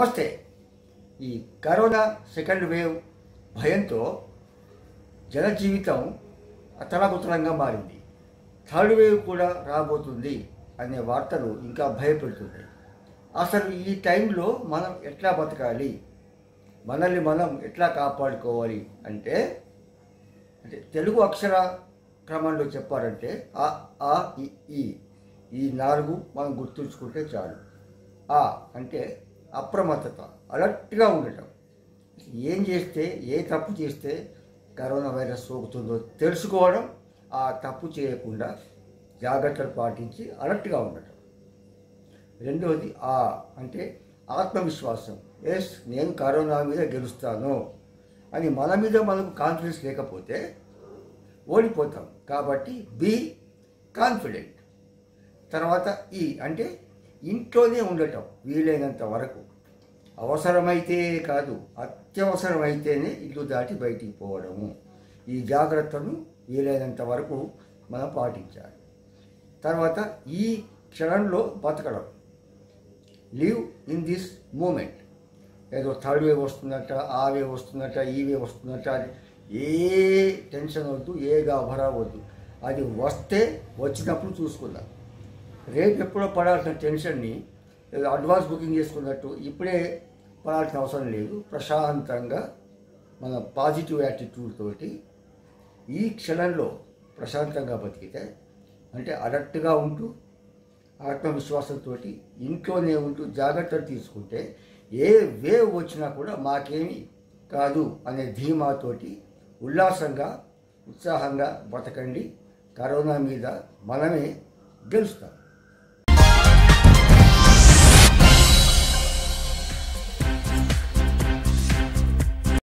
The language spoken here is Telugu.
నమస్తే ఈ కరోనా సెకండ్ వేవ్ భయంతో జన జీవితం అతలాకుతలంగా మారింది థర్డ్ వేవ్ కూడా రాబోతుంది అనే వార్తలు ఇంకా భయపెడుతున్నాయి అసలు ఈ టైంలో మనం ఎట్లా బతకాలి మనల్ని మనం ఎట్లా కాపాడుకోవాలి అంటే అంటే తెలుగు అక్షర క్రమంలో చెప్పాలంటే ఆ ఆ ఇ, ఈ ఈ నాలుగు మనం గుర్తుంచుకుంటే చాలు ఆ అంటే అప్రమత్తత అలర్ట్గా ఉండటం ఏం చేస్తే ఏ తప్పు చేస్తే కరోనా వైరస్ సోకుతుందో తెలుసుకోవడం ఆ తప్పు చేయకుండా జాగ్రత్తలు పాటించి అలర్ట్గా ఉండటం రెండవది ఆ అంటే ఆత్మవిశ్వాసం ఎస్ నేను కరోనా మీద గెలుస్తాను అని మన మీద మనకు కాన్ఫిడెన్స్ లేకపోతే ఓడిపోతాం కాబట్టి బీ కాన్ఫిడెంట్ తర్వాత ఈ అంటే ఇంట్లోనే ఉండటం వీలైనంత వరకు అవసరమైతే కాదు అత్యవసరమైతేనే ఇల్లు దాటి బయటికి పోవడము ఈ జాగ్రత్తను వీలైనంత వరకు మనం పాటించాలి తర్వాత ఈ క్షణంలో బతకడం లివ్ ఇన్ దిస్ మూమెంట్ ఏదో థర్డ్ వేవ్ వస్తుందట ఆ వేవ్ వస్తుందట ఈ వేవ్ వస్తుందట అని ఏ టెన్షన్ వద్దు ఏ గాభరా వద్దు అది వస్తే వచ్చినప్పుడు చూసుకుందాం రేపు ఎప్పుడో పడాల్సిన టెన్షన్ని ఏదో అడ్వాన్స్ బుకింగ్ చేసుకున్నట్టు ఇప్పుడే పడాల్సిన అవసరం లేదు ప్రశాంతంగా మన పాజిటివ్ యాటిట్యూడ్ తోటి ఈ క్షణంలో ప్రశాంతంగా బతికితే అంటే అలర్ట్గా ఉంటూ ఆత్మవిశ్వాసంతో ఇంట్లోనే ఉంటూ జాగ్రత్తలు తీసుకుంటే ఏ వేవ్ వచ్చినా కూడా మాకేమి కాదు అనే ధీమాతోటి ఉల్లాసంగా ఉత్సాహంగా బతకండి కరోనా మీద మనమే గెలుస్తాం